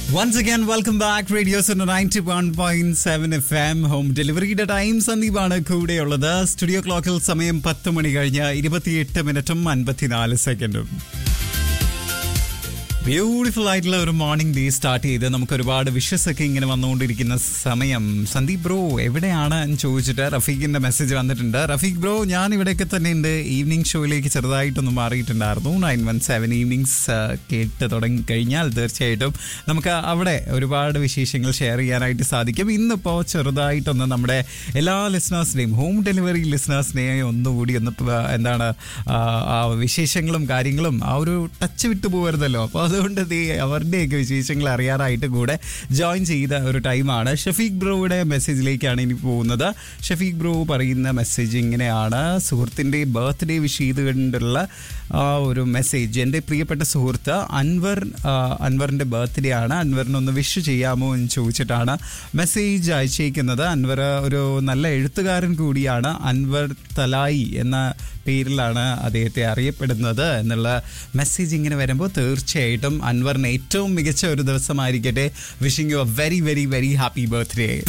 once again welcome back radio ninety one point seven F M home ഡെലിവറിയുടെ time സന്ദീപാണ് കൂടെയുള്ളത് studio ക്ലോക്കിൽ സമയം പത്ത് മണി കഴിഞ്ഞ് ഇരുപത്തിയെട്ട് മിനിറ്റും അൻപത്തിനാല് സെക്കൻഡും ബ്യൂട്ടിഫുൾ ആയിട്ടുള്ള ഒരു മോർണിംഗ് ഡേ സ്റ്റാർട്ട് ചെയ്ത് നമുക്ക് ഒരുപാട് വിഷസ് ഒക്കെ ഇങ്ങനെ വന്നുകൊണ്ടിരിക്കുന്ന സമയം സന്ദീപ് ബ്രോ എവിടെയാണ് എന്ന് ചോദിച്ചിട്ട് റഫീഖിന്റെ മെസ്സേജ് വന്നിട്ടുണ്ട് റഫീഖ് ബ്രോ ഞാൻ ഇവിടെയൊക്കെ തന്നെ ഉണ്ട് ഈവനിങ് ഷോയിലേക്ക് ചെറുതായിട്ടൊന്ന് മാറിയിട്ടുണ്ടായിരുന്നു നയൻ വൺ സെവൻ ഈവനിങ്സ് കേട്ട് തുടങ്ങി കഴിഞ്ഞാൽ തീർച്ചയായിട്ടും നമുക്ക് അവിടെ ഒരുപാട് വിശേഷങ്ങൾ ഷെയർ ചെയ്യാനായിട്ട് സാധിക്കും ഇന്നിപ്പോൾ ചെറുതായിട്ടൊന്ന് നമ്മുടെ എല്ലാ ലിസണേഴ്സിനെയും ഹോം ഡെലിവറി ലിസണേഴ്സിനെയും ഒന്നുകൂടി ഒന്ന് പ- എന്താണ് ആ, ആ വിശേഷങ്ങളും കാര്യങ്ങളും ആ ഒരു ടച്ച് വിട്ടു പോകരുതല്ലോ അപ്പോൾ അതുകൊണ്ട് ദേ അവരുടെയൊക്കെ വിശേഷങ്ങൾ അറിയാനായിട്ട് കൂടെ ജോയിൻ ചെയ്ത ഒരു ടൈമാണ് ഷഫീഖ് ബ്രോയുടെ മെസ്സേജിലേക്കാണ് ഇനി പോകുന്നത് ഷഫീഖ് ബ്രോ പറയുന്ന മെസ്സേജ് ഇങ്ങനെയാണ് സുഹൃത്തിൻ്റെ ബർത്ത്ഡേ വിഷ് ചെയ്തുകൊണ്ടുള്ള ആ ഒരു മെസ്സേജ് എൻ്റെ പ്രിയപ്പെട്ട സുഹൃത്ത് അൻവർ ആ, അൻവറിൻ്റെ ബർത്ത്ഡേ ആണ് അൻവറിനൊന്ന് വിഷ് ചെയ്യാമോ എന്ന് ചോദിച്ചിട്ടാണ് മെസ്സേജ് അയച്ചേക്കുന്നത് അൻവർ ഒരു നല്ല എഴുത്തുകാരൻ കൂടിയാണ് അൻവർ തലായി എന്ന പേരിലാണ് അദ്ദേഹത്തെ അറിയപ്പെടുന്നത് എന്നുള്ള മെസ്സേജ് ഇങ്ങനെ വരുമ്പോൾ തീർച്ചയായിട്ടും അൻവറിന് ഏറ്റവും മികച്ച ഒരു ദിവസമായിരിക്കട്ടെ wishing you a very very very happy birthday